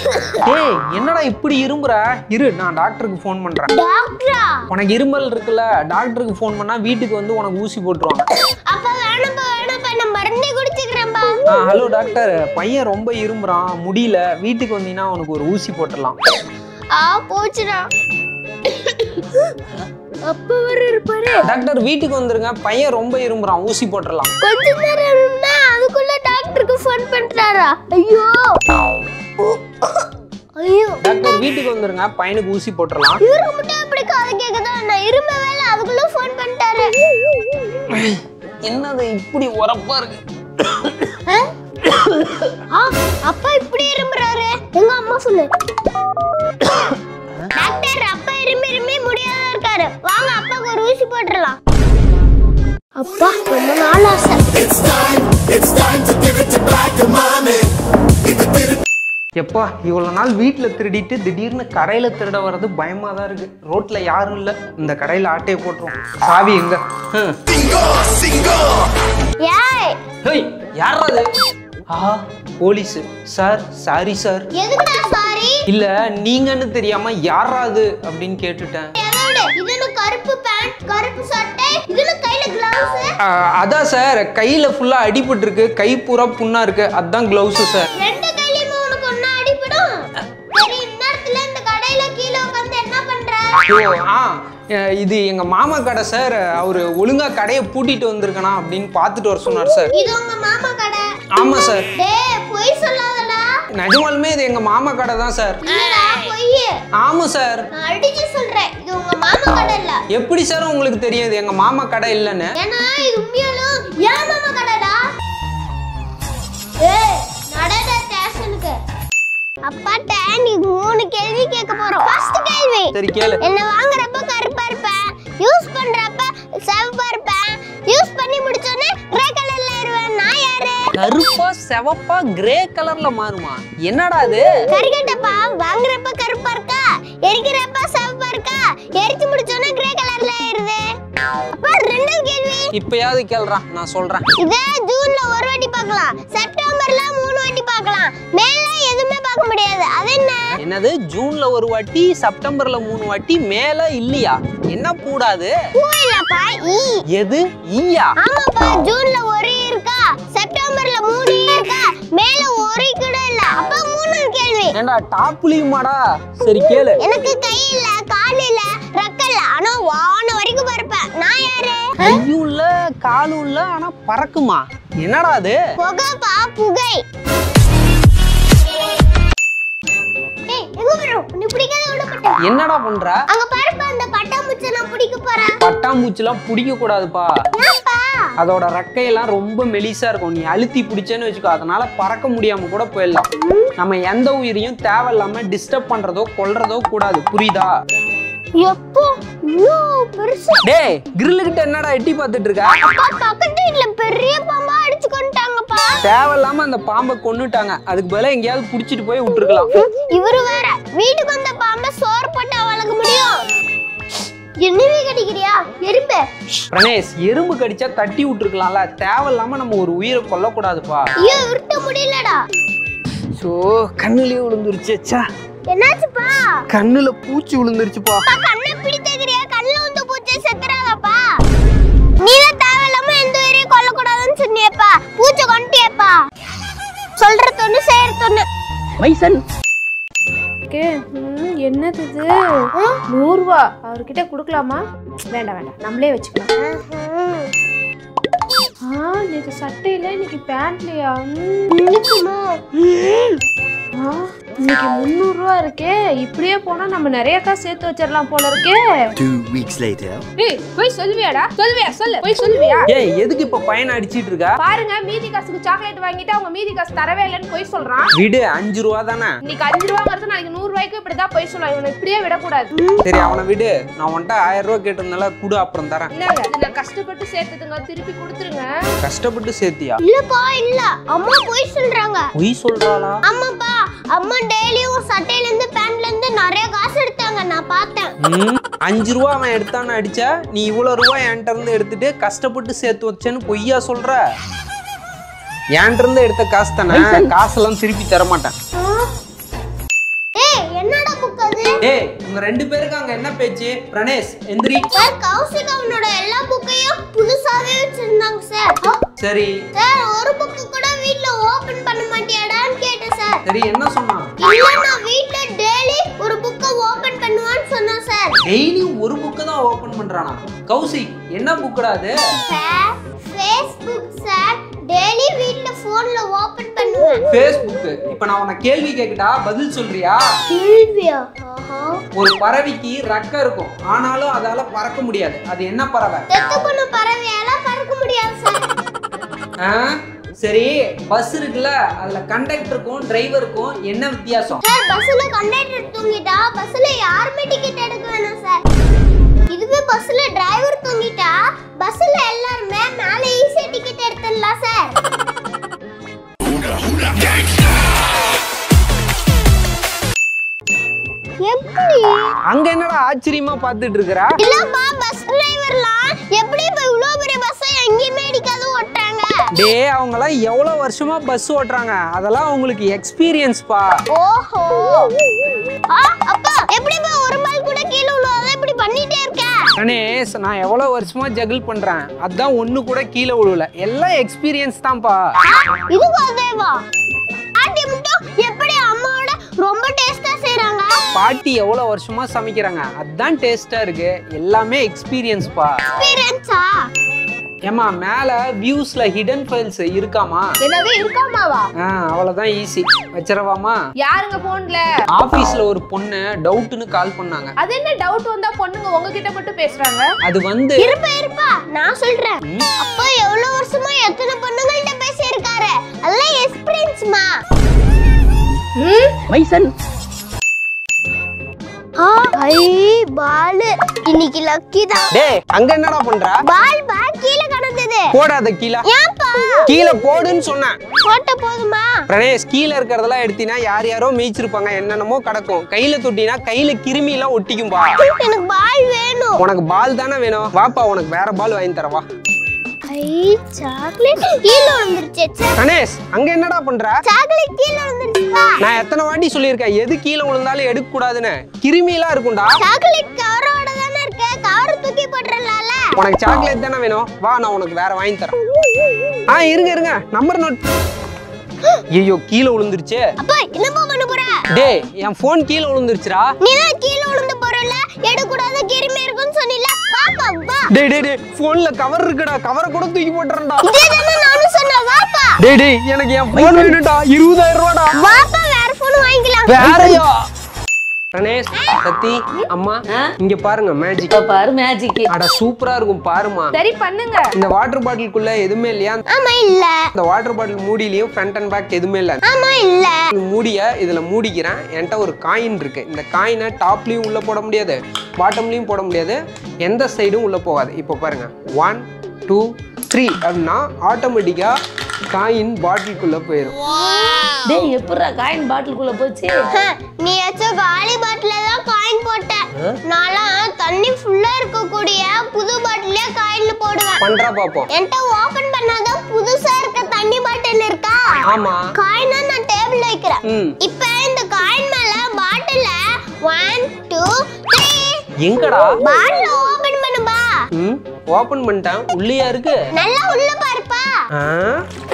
ஏய் என்னடா இப்படி இரும்புற இரு நான் டாக்டருக்கு ஃபோன் பண்றேன் டாக்டரா உனக்கு இருமல் இருக்குல்ல டாக்டருக்கு ஃபோன் பண்ணா வீட்டுக்கு வந்து உனக்கு ஊசி போட்டுருவாங்க அப்ப வேணாம்ப்பா வேணாம்ப்பா நான் மருந்தே குடிச்சுக்கிறேன்ப்பா ஆ ஹலோ டாக்டர் பையன் ரொம்ப இரும்புறான் முடியல வீட்டுக்கு வந்தீங்கன்னா அவனுக்கு ஒரு ஊசி போட்டுடலாம் ஆ போச்சுடா அப்ப வர இருப்பாரு டாக்டர் வீட்டுக்கு வந்துருங்க பையன் ரொம்ப இரும்புறான் ஊசி போட்டுடலாம் கொஞ்ச நேரம் இருந்தா அதுக்குள்ள டாக்டருக்கு ஃபோன் பண்றாரா ஐயோ ஐயோ டாக்டர் வீட்டுக்கு வந்துருங்க பையனுக்கு ஊசி போட்டுடலாம் இவருக்கு மட்டும் எப்படி காது கேக்குதா நான் இரும்ப வேலை அதுக்குள்ள ஃபோன் பண்ணிட்டாரு என்னது இப்படி உரப்பா இருக்கு ஆ? ஆ, அப்பா இப்படி இரும்புறாரு எங்க அம்மா சொல்லு டாக்டர் அப்பா இரும்பி இரும்பி முடியாத இருக்காரு வாங்க அப்பாக்கு ஒரு ஊசி போட்டுடலாம் அப்பா ரொம்ப நாள் ஆசை எப்பா இவ்வளோ நாள் வீட்டில் திருடிட்டு திடீர்னு கடையில் திருட வர்றது பயமாக தான் இருக்கு ரோட்டில் யாரும் இல்லை இந்த கடையில் ஆட்டையை போட்டுரும் சாவி எங்க ஹம். ஏய் ஹேய் யாரா அது ஆ போலீஸ் சார் சாரி சார் எதுக்குடா சாரி இல்ல நீங்கன்னு தெரியாம யாராது அப்படின்னு கேட்டுட்டேன் எதோட இதுல கருப்பு பேண்ட் கருப்பு சட்டை இதுல கையில கிளவுஸ் ஆ, அதான் சார் கையில ஃபுல்லா அடிபட்டு இருக்கு கை பூரா புண்ணா இருக்கு அதான் கிளவுஸ் சார் ரெண்டு கையிலயுமே உனக்கு ஒண்ணா அடிபடும் சரி இந்நேரத்துல இந்த கடையில கீழே உட்கார்ந்து என்ன பண்ற ஓ ஆ அஹ், இது எங்க மாமா கடை சார் அவரு ஒழுங்கா கடையை பூட்டிட்டு வந்திருக்கனா அப்படின்னு பார்த்துட்டு வர சொன்னார் சார் இது உங்க மாமா கடை ஆமா சார் டேய் பொய் சொல்லாதடா நிஜமாலுமே இது எங்க மாமா கடை தான் சார் இல்லடா பொய் ஆமா சார் நான் அடிச்சு சொல்றேன் இது உங்க மாமா கடை இல்ல எப்படி சார் உங்களுக்கு தெரியும் இது எங்க மாமா கடை இல்லைன்னு ஏன்னா இது உண்மையாலும் ஏன் மாமா கடைடா ஏய் நடடா ஸ்டேஷனுக்கு அப்பாட்ட நீ மூணு கேள்வி கேட்க போறோம் ஃபர்ஸ்ட் கேள்வி சரி கேளு என்ன வாங்குறப்ப கருப்பா இருப்பேன் யூஸ் பண்றப்ப சிவப்பா இருப்பேன் யூஸ் பண்ணி முடிச்சோடனே கிரே கலர்ல இருவேன் நான் யாரு கருப்பா செவப்பா கிரே கலர்ல மாறுமா என்னடா அது கரிகட்டப்பா வாங்குறப்ப கருப்பா இருக்கா எரிக்கிறப்ப சிவப்பா இருக்கா எரிச்சு முடிச்சோடனே கிரே கலர்ல ஆயிருது அப்ப ரெண்டாவது கேள்வி இப்பயாவது கேள்றான் நான் சொல்றேன் இதே ஜூன்ல ஒரு வாட்டி பார்க்கலாம் செப்டம்பர்ல மூணு வாட்டி பார்க்கலாம் மேல எதுவுமே பார்க்க முடியாது அது என்ன என்னது ஜூன்ல ஒரு வாட்டி செப்டம்பர்ல மூணு வாட்டி மேல இல்லையா என்ன கூடாது பூ இல்லப்பா ஈ எது ஈயா ஆமாப்பா ஜூன்ல ஒரு ஈ இருக்கா செப்டம்பர்ல மூணு ஈ இருக்கா மேல ஒரு ஈ கூட இல்ல அப்ப மூணாவது கேள்வி ஏண்டா டாப்லியுமாடா சரி கேளு எனக்கு கை இல்ல கால் இல்ல ரெக்க இல்ல ஆனா வான வரைக்கும் பறப்பேன் நான் யாரு கையும் இல்ல காலும் இல்ல ஆனா பறக்குமா என்னடா அது புகைப்பா புகை ஏய் எங்க வரும் உன்னை பிடிக்காத விடப்பட்ட என்னடா பண்ற அங்க பாருப்பா அந்த பட்டாம்பூச்சி நான் பிடிக்க போறேன் பட்டாம்பூச்சிலாம் பிடிக்க கூடாதுப்பா ஏன்பா அதோட ரெக்கையெல்லாம் ரொம்ப மெலிசா இருக்கும் நீ அழுத்தி பிடிச்சேன்னு வச்சுக்கோ அதனால பறக்க முடியாம கூட போயிடலாம் நம்ம எந்த உயிரையும் தேவையில்லாம டிஸ்டர்ப் பண்றதோ கொல்றதோ கூடாது புரியுதா எப்போ இவ்வளோ பெருசு டேய் கிரில்லு கிட்ட என்னடா எட்டி பார்த்துட்டு இருக்க அப்பா பக்கத்து வீட்டுல பெரிய பாம்பா அடிச்சு கொண்டுட்டாங்கப்பா தேவையில்லாம அந்த பாம்பை கொன்னுட்டாங்க அதுக்கு பதிலா எங்கேயாவது புடிச்சிட்டு போய் விட்டுருக்கலாம் இவரு வேற வீட்டுக்கு வந்த பாம்பை சோறு போட்டு வளர்க்க முடியும் என்னவே கடிக்கிறியா எறும்பு பிரணேஷ் எறும்பு கடிச்சா தட்டி விட்டுருக்கலாம்ல தேவையில்லாம நம்ம ஒரு உயிரை கொல்லக்கூடாதுப்பா ஐயோ விருட்ட முடியலடா ஸோ கண்ணுலயே விழுந்துருச்சா என்னாச்சுப்பா கண்ணுல பூச்சி விழுந்துருச்சுப்பா அப்பா கண்ணை பிடித்தகிறியா கண்ணுல வந்து பூச்சி செத்துறாதப்பா நீதான் தேவையில்லாம எந்த உயிரையும் கொல்லக்கூடாதுன்னு சொன்னியப்பா பூச்சை கொண்டியப்பா சொல்ற தொண்ணு செய்யற தொண்ணு மைசன் ஓகே ம், என்னது இது நூறுரூவா அவர்கிட்ட கொடுக்கலாமா வேண்டாம் வேண்டாம் நம்மளே வச்சுக்கலாம் ஆ நேற்று சட்டையில இன்னைக்கு பேண்ட்லையா இன்னைக்குமா ஆ இன்னைக்கு முந்நூறுரூவா இருக்கே இப்படியே போனா நம்ம நிறைய காசு சேர்த்து வச்சிடலாம் போல இருக்கே Two weeks later. ஏய் போய் சொல்லுவியாடா சொல்லுவியா சொல்லு போய் சொல்லுவியா ஏய் எதுக்கு இப்ப பையனை அடிச்சிட்டு இருக்க பாருங்க மீதி காசுக்கு சாக்லேட் வாங்கிட்டு அவங்க மீதி காசு தரவே இல்லைன்னு போய் சொல்றான் விடு அஞ்சு ரூபா தானே இன்னைக்கு அஞ்சு ரூபாங்கிறது நாளைக்கு நூறு ரூபாய்க்கு இப்படிதான் போய் சொல்லலாம் இவனை இப்படியே விடக்கூடாது சரி அவனை விடு நான் உன்கிட்ட ஆயிரம் ரூபா கேட்டிருந்தால குடு அப்புறம் தரேன் என்னங்க இது நான் கஷ்டப்பட்டு சேர்த்ததுங்க திருப்பி கொடுத்துருங்க கஷ்டப்பட்டு சேர்த்தியா இல்லப்பா இல்ல அம்மா போய் சொல்றாங்க பொய் சொல்றாளா ஆமாப்பா அம்மா டெய்லியும் சட்டையில இருந்து பேண்ட்ல இருந்து நிறைய காசு எடுத்தாங்க நான் பார்த்தேன் ம், அஞ்சு ரூபா அவன் எடுத்தான்னு அடிச்ச நீ இவ்வளவு ரூபா என்கிட்ட இருந்து எடுத்துட்டு கஷ்டப்பட்டு சேர்த்து வச்சேன்னு பொய்யா சொல்ற என்கிட்ட இருந்து எடுத்த காசு தானே காசெல்லாம் திருப்பி தர மாட்டேன் டேய் உங்க ரெண்டு பேருக்கு அங்க என்ன பேச்சு பிரணேஷ் எந்திரி சார் கௌசிக் அவனோட எல்லா புக்கையும் புதுசாவே வச்சிருந்தாங்க சார் சரி சார் ஒரு புக்கு கூட வீட்ல ஓபன் பண்ண மாட்டியாடான்னு கேட்டேன் சார் சரி என்ன சொன்னான் இல்ல நான் வீட்ல டெய்லி ஒரு புக்கை ஓபன் பண்ணுவான்னு சொன்னேன் சார் டெய்லி ஒரு புக்கு தான் ஓபன் பண்றானா கௌசிக் என்ன புக்குடா அது சார் ஃபேஸ்புக் சார் டெய்லி வீட்ல போன்ல ஓபன் பண்ணுவேன் ஃபேஸ்புக் இப்ப நான் உன்னை கேள்வி கேக்கட்டா பதில் சொல்றியா கேள்வியா ஆஹா ஒரு பறவைக்கு ரெக்க இருக்கும் ஆனாலும் அதால பறக்க முடியாது அது என்ன பறவை செத்து போன பறவையால பறக்க முடியாது சார் ஆ? சரி பஸ் இருக்குல்ல அதுல கண்டக்டருக்கும் டிரைவருக்கும் என்ன வித்தியாசம் சார் பஸ்ல கண்டக்டர் தூங்கிட்டா பஸ்ல யாருமே டிக்கெட் எடுக்க வேணாம் சார் இதுவே பஸ்ல டிரைவர் தூங்கிட்டா பஸ்ல எல்லாருமே மேல ஈஸியா டிக்கெட் எடுத்துடலாம் சார் எப்படி அங்க என்னடா ஆச்சரியமா பார்த்துட்டு இருக்கிறா இல்லப்பா பஸ் டிரைவர்லாம் எப்படி இப்ப இவ்வளவு பெரிய பஸ்ஸை எங்கேயுமே அடிக்காத ஓட்டுறாங்க டே அவங்க எல்லாம் எவ்வளவு வருஷமா பஸ் ஓட்டுறாங்க அதெல்லாம் அவங்களுக்கு எக்ஸ்பீரியன்ஸ்பா ஓஹோ ஆ, அப்பா எப்படிப்பா ஒரு பால் கூட கீழே விழுவாத இப்படி பண்ணிட்டே இருக்க கணேஷ் நான் எவ்வளவு வருஷமா ஜகிள் பண்றேன் அதான் ஒண்ணு கூட கீழே விழுவல எல்லாம் எக்ஸ்பீரியன்ஸ் தான்ப்பா இதுக்கு அதேவா ஆண்டி மட்டும் எப்படி அம்மாவோட ரொம்ப டேஸ்டா செய்றாங்க பாட்டி எவ்வளவு வருஷமா சமைக்கிறாங்க அதான் டேஸ்டா இருக்கு எல்லாமே எக்ஸ்பீரியன்ஸ்பா எக்ஸ்பீரியன்ஸா ஏமா மேல வியூஸ்ல ஹிடன் ஃபைல்ஸ் இருக்காமா என்னது இருக்காமாவா ஆ அவ்வளவுதான் ஈஸி வச்சிரவாமா யாருங்க போன்ல ஆபீஸ்ல ஒரு பொண்ணு டவுட்னு கால் பண்ணாங்க அது என்ன டவுட் வந்தா பொண்ணுங்க உங்ககிட்ட மட்டும் பேசுறாங்க அது வந்து இருப்பா இருப்பா நான் சொல்றேன் அப்பா எவ்வளவு வருஷமா எத்தனை பொண்ணுங்கள்ட்ட பேசி இருக்காரு அதெல்லாம் எக்ஸ்பீரியன்ஸ்மா மைசன் ஆ ஐ பால் இன்னைக்கு லக்கி தான் டேய் அங்க என்னடா பண்ற பால் பா கீழே கடந்தது போடாத கீழே ஏன்பா கீழே போடுன்னு சொன்னேன் போட்ட போதுமா பிரணேஷ் கீழே இருக்கிறதெல்லாம் எடுத்தீங்கன்னா யார் யாரோ மேய்ச்சிருப்பாங்க என்னென்னமோ கிடக்கும் கையில தொட்டினா கையில கிருமி எல்லாம் ஒட்டிக்கும்பா எனக்கு பால் வேணும் உனக்கு பால் தானே வேணும் வாப்பா உனக்கு வேற பால் வாங்கி தரவா ஐ சாக்லேட் கீழே விழுந்துருச்சு ச்சே. கணேஷ் அங்க என்னடா பண்ற சாக்லேட் கீழே விழுந்துருச்சுப்பா நான் எத்தனை வாட்டி சொல்லியிருக்கேன் எது கீழே விழுந்தாலும் எடுக்க கூடாதுன்னு கிருமி எல்லாம் இருக்கும்டா சாக்லேட் கவரோட தானே இருக்கு கவர் தூக்கி போட்டுறலாம்ல உனக்கு சாக்லேட் தானே வேணும் வா நான் உனக்கு வேற வாங்கி தரேன் ஆ இருங்க இருங்க நம்பர் நோட் ஐயோ கீழே விழுந்துருச்சு அப்பா என்னப்பா பண்ண போற டேய் என் ஃபோன் கீழே விழுந்துருச்சுடா நீ தான் கீழே விழுந்து போறல எடுக்கூடாத கிருமி இருக்குன்னு சொன்னில பாப்பா வா டேய் டேய் டேய் ஃபோன்ல கவர் இருக்குடா கவரை கூட தூக்கி போட்டுறேன்டா இதே தானே நானும் சொன்னேன் வாப்பா டேய் டேய் எனக்கு என் ஃபோன் வேணும்டா இருபதாயிரம் ரூபாடா வாப்பா வேற போன் வாங்கிக்கலாம் வேறயா கணேஷ் சத்தி அம்மா இங்க பாருங்க மேஜிக் இப்ப பாரு மேஜிக் அட சூப்பரா இருக்கும் பாருமா சரி பண்ணுங்க இந்த வாட்டர் பாட்டிலுக்குள்ள எதுவுமே இல்லையா ஆமா இல்ல இந்த வாட்டர் பாட்டில் மூடிலையும் ஃப்ரண்ட் அண்ட் பேக் எதுவுமே இல்ல ஆமா இல்ல இந்த மூடிய இதுல மூடிக்கிறேன் என்கிட்ட ஒரு காயின் இருக்கு இந்த காயினை டாப்லயும் உள்ள போட முடியாது பாட்டம்லயும் போட முடியாது எந்த சைடும் உள்ள போகாது இப்போ பாருங்க ஒன் டூ த்ரீ அப்படின்னா ஆட்டோமேட்டிக்கா காயின் பாட்டிலுக்குள்ள போயிடும் டேய் எப்படிடா காயின் பாட்டிலுக்குள்ள போச்சு ஹ, நீ வச்ச காலி பாட்டில தான் காயின் போட்ட நான்லாம் தண்ணி ஃபுல்லா இருக்கக்கூடிய புது பாட்டிலே காயின் போடுவேன் பண்றா பாப்போம் என்கிட்ட ஓபன் பண்ணாதான் புதுசா இருக்க தண்ணி பாட்டில் இருக்கா ஆமா காயினா நான் டேபிள் வைக்கிறேன் ம் இப்ப இந்த காயின் மேல பாட்டில ஒன் டூ த்ரீ எங்கடா பாட்டில ஓபன் பண்ணுப்பா ம் ஓபன் பண்ணிட்டேன் உள்ளேயா இருக்கு நல்லா உள்ள பாருப்பா ஆ